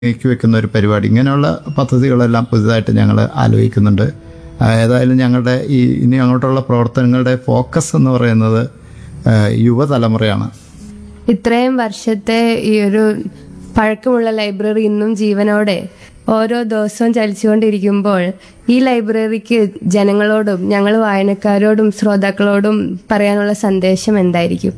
നീക്കി വെക്കുന്ന ഒരു പരിപാടി ഇങ്ങനെയുള്ള പദ്ധതികളെല്ലാം പുതുതായിട്ട് ഞങ്ങൾ ആലോചിക്കുന്നുണ്ട് ആ, ഏതായാലും ഞങ്ങളുടെ ഈ ഇനി അങ്ങോട്ടുള്ള പ്രവർത്തനങ്ങളുടെ ഫോക്കസ് എന്ന് പറയുന്നത് ആ, യുവതലമുറയാണ് ഇത്രയും വർഷത്തെ ഈ ഒരു പഴക്കമുള്ള ലൈബ്രറി ഇന്നും ജീവനോടെ ഓരോ ദിവസവും ചലിച്ചുകൊണ്ടിരിക്കുമ്പോൾ ഈ ലൈബ്രറിക്ക് ജനങ്ങളോടും ഞങ്ങൾ വായനക്കാരോടും ശ്രോതാക്കളോടും പറയാനുള്ള സന്ദേശം എന്തായിരിക്കും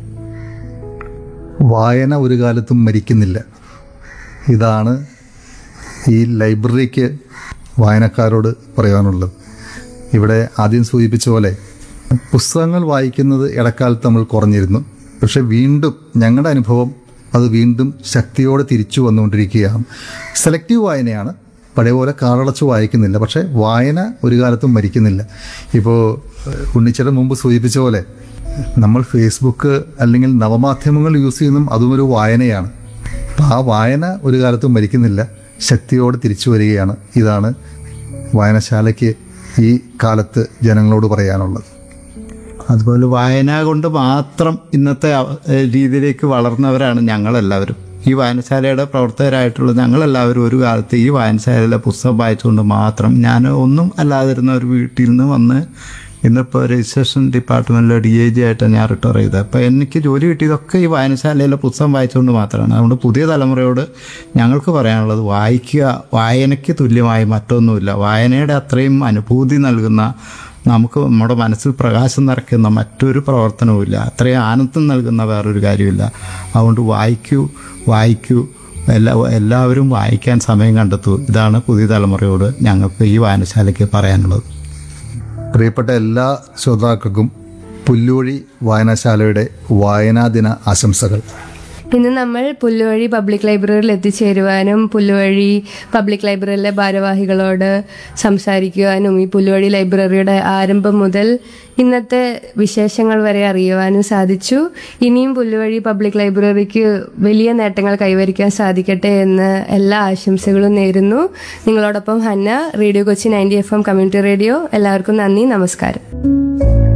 വായന ഒരു കാലത്തും മരിക്കുന്നില്ല ഇതാണ് ഈ ലൈബ്രറിക്ക് വായനക്കാരോട് പറയാനുള്ളത് ഇവിടെ ആദ്യം സൂചിപ്പിച്ച പോലെ പുസ്തകങ്ങൾ വായിക്കുന്നത് ഇടക്കാലത്ത് നമ്മൾ കുറഞ്ഞിരുന്നു പക്ഷെ വീണ്ടും ഞങ്ങളുടെ അനുഭവം അത് വീണ്ടും ശക്തിയോടെ തിരിച്ചു വന്നുകൊണ്ടിരിക്കുകയാണ് സെലക്റ്റീവ് വായനയാണ് പഴയ പോലെ കാറടച്ച് വായിക്കുന്നില്ല പക്ഷേ വായന ഒരു കാലത്തും മരിക്കുന്നില്ല ഇപ്പോൾ ഉണ്ണിച്ചേട്ടൻ മുമ്പ് സൂചിപ്പിച്ച പോലെ നമ്മൾ ഫേസ്ബുക്ക് അല്ലെങ്കിൽ നവമാധ്യമങ്ങൾ യൂസ് ചെയ്യുന്നതും അതും ഒരു വായനയാണ് അപ്പം ആ വായന ഒരു കാലത്തും മരിക്കുന്നില്ല ശക്തിയോടെ തിരിച്ചു വരികയാണ് ഇതാണ് വായനശാലയ്ക്ക് ഈ കാലത്ത് ജനങ്ങളോട് പറയാനുള്ളത് അതുപോലെ വായന കൊണ്ട് മാത്രം ഇന്നത്തെ അവ- ഏഹ് രീതിയിലേക്ക് വളർന്നവരാണ് ഞങ്ങളെല്ലാവരും ഈ വായനശാലയുടെ പ്രവർത്തകരായിട്ടുള്ള ഞങ്ങളെല്ലാവരും ഒരു കാലത്ത് ഈ വായനശാലയിലെ പുസ്തകം വായിച്ചുകൊണ്ട് മാത്രം ഞാൻ ഒന്നും അല്ലാതിരുന്ന ഒരു വീട്ടിൽ നിന്ന് വന്ന് ഇന്നിപ്പോൾ രജിസ്ട്രേഷൻ ഡിപ്പാർട്ട്മെൻറ്റിലെ ഡി ഐ ജി ആയിട്ടാണ് ഞാൻ റിട്ടയർ ചെയ്തത് അപ്പോൾ എനിക്ക് ജോലി കിട്ടിയതൊക്കെ ഈ വായനശാലയിലെ പുസ്തകം വായിച്ചുകൊണ്ട് മാത്രമാണ് അതുകൊണ്ട് പുതിയ തലമുറയോട് ഞങ്ങൾക്ക് പറയാനുള്ളത് വായിക്കുക വായനയ്ക്ക് തുല്യമായി മറ്റൊന്നുമില്ല വായനയുടെ അത്രയും അനുഭൂതി നൽകുന്ന നമുക്ക് നമ്മുടെ മനസ്സിൽ പ്രകാശം നിറയ്ക്കുന്ന മറ്റൊരു പ്രവർത്തനവുമില്ല അത്രയും ആനന്ദം നൽകുന്ന വേറൊരു കാര്യമില്ല അതുകൊണ്ട് വായിക്കൂ വായിക്കൂ എല്ലാ എല്ലാവരും വായിക്കാൻ സമയം കണ്ടെത്തൂ ഇതാണ് പുതിയ തലമുറയോട് ഞങ്ങൾക്ക് ഈ വായനശാലയ്ക്ക് പറയാനുള്ളത് പ്രിയപ്പെട്ട എല്ലാ ശ്രോതാക്കൾക്കും പുല്ലുവഴി വായനശാലയുടെ വായനാ ദിന ആശംസകൾ ഇന്ന് നമ്മൾ പുല്ലുവഴി പബ്ലിക് ലൈബ്രറിയിൽ എത്തിച്ചേരുവാനും പുല്ലുവഴി പബ്ലിക് ലൈബ്രറിയിലെ ഭാരവാഹികളോട് സംസാരിക്കുവാനും ഈ പുല്ലുവഴി ലൈബ്രറിയുടെ ആരംഭം മുതൽ ഇന്നത്തെ വിശേഷങ്ങൾ വരെ അറിയുവാനും സാധിച്ചു ഇനിയും പുല്ലുവഴി പബ്ലിക് ലൈബ്രറിക്ക് വലിയ നേട്ടങ്ങൾ കൈവരിക്കാൻ സാധിക്കട്ടെ എന്ന് എല്ലാ ആശംസകളും നേരുന്നു നിങ്ങളോടൊപ്പം Hanna radio Kochi ninety F M community radio എല്ലാവർക്കും നന്ദി നമസ്കാരം